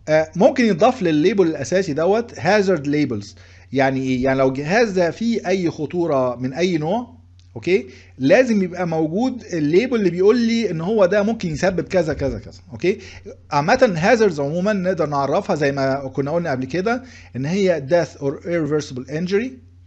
آه، ممكن يضاف للليبل الاساسي دوت هازارد ليبلز يعني ايه يعني لو الجهاز ده فيه اي خطوره من اي نوع اوكي لازم يبقى موجود الليبل اللي بيقول لي ان هو ده ممكن يسبب كذا كذا كذا اوكي عامه هازاردز عموما نقدر نعرفها زي ما كنا قلنا قبل كده ان هي death or irreversible injury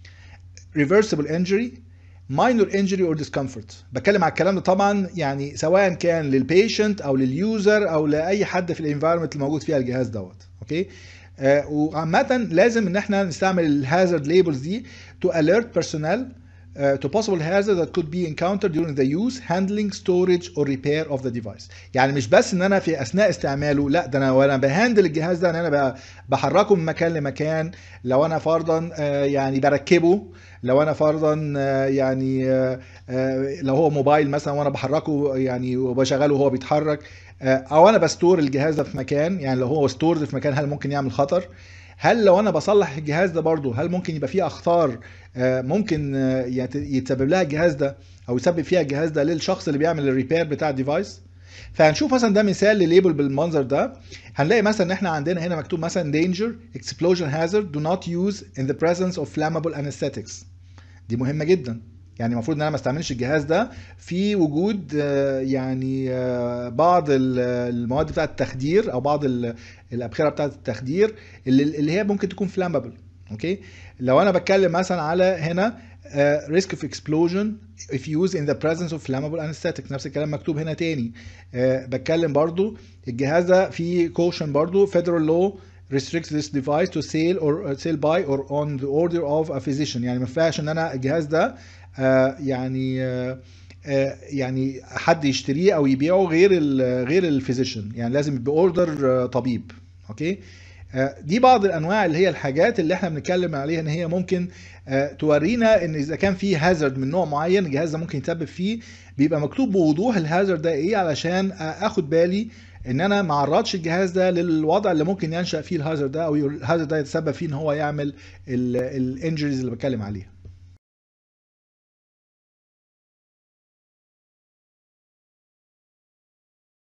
reversible injury minor injury or discomfort بتكلم على الكلام ده طبعا يعني سواء كان للبيشنت او لليوزر او لاي حد في الانفايرمنت اللي موجود فيها الجهاز دوت اوكي آه وعامه لازم ان احنا نستعمل الهازارد ليبلز دي to alert personnel uh, to possible hazard that could be encountered during the use, handling, storage or repair of the device. يعني مش بس ان انا في اثناء استعماله لا ده انا وانا بهندل الجهاز ده ان انا ب- بحركه من مكان لمكان لو انا فرضا آه، يعني بركبه لو انا فرضا آه، يعني آه، آه، لو هو موبايل مثلا وانا بحركه يعني وبشغله وهو بيتحرك آه، او انا بستور الجهاز ده في مكان يعني لو هو ستورد في مكان هل ممكن يعمل خطر هل لو انا بصلح الجهاز ده برضو هل ممكن يبقى فيه اخطار آه، ممكن آه، يت- يتسبب لها الجهاز ده او يسبب فيها الجهاز ده للشخص اللي بيعمل الريبير بتاع الديفايس فهنشوف مثلا ده مثال لليبل بالمنظر ده هنلاقي مثلا ان احنا عندنا هنا مكتوب مثلا danger explosion hazard do not use in the presence of flammable anesthetics دي مهمه جدا يعني المفروض ان انا ما استعملش الجهاز ده في وجود آه، يعني آه، بعض ال- المواد بتاعه التخدير او بعض ال- الابخره بتاعه التخدير اللي, اللي هي ممكن تكون فلامبل اوكي لو انا بتكلم مثلا على هنا آه، risk of explosion if used in the presence of flammable anesthetic نفس الكلام مكتوب هنا تاني آه، بتكلم برضو الجهاز ده فيه caution برضو federal law restricts this device to sale or sale by or on the order of a physician يعني ما ينفعش ان انا الجهاز ده آه، يعني آه، آه، يعني حد يشتريه او يبيعه غير ال غير الفيزيشن يعني لازم باوردر طبيب اوكي آه، دي بعض الانواع اللي هي الحاجات اللي احنا بنتكلم عليها ان هي ممكن آه، تورينا ان اذا كان في هازارد من نوع معين الجهاز ده ممكن يتسبب فيه بيبقى مكتوب بوضوح الهازارد ده ايه علشان آه، اخد بالي ان انا ما اعرضش الجهاز ده للوضع اللي ممكن ينشا فيه الهازارد ده او الهازارد ده يتسبب فيه ان هو يعمل الانجريز اللي بتكلم عليها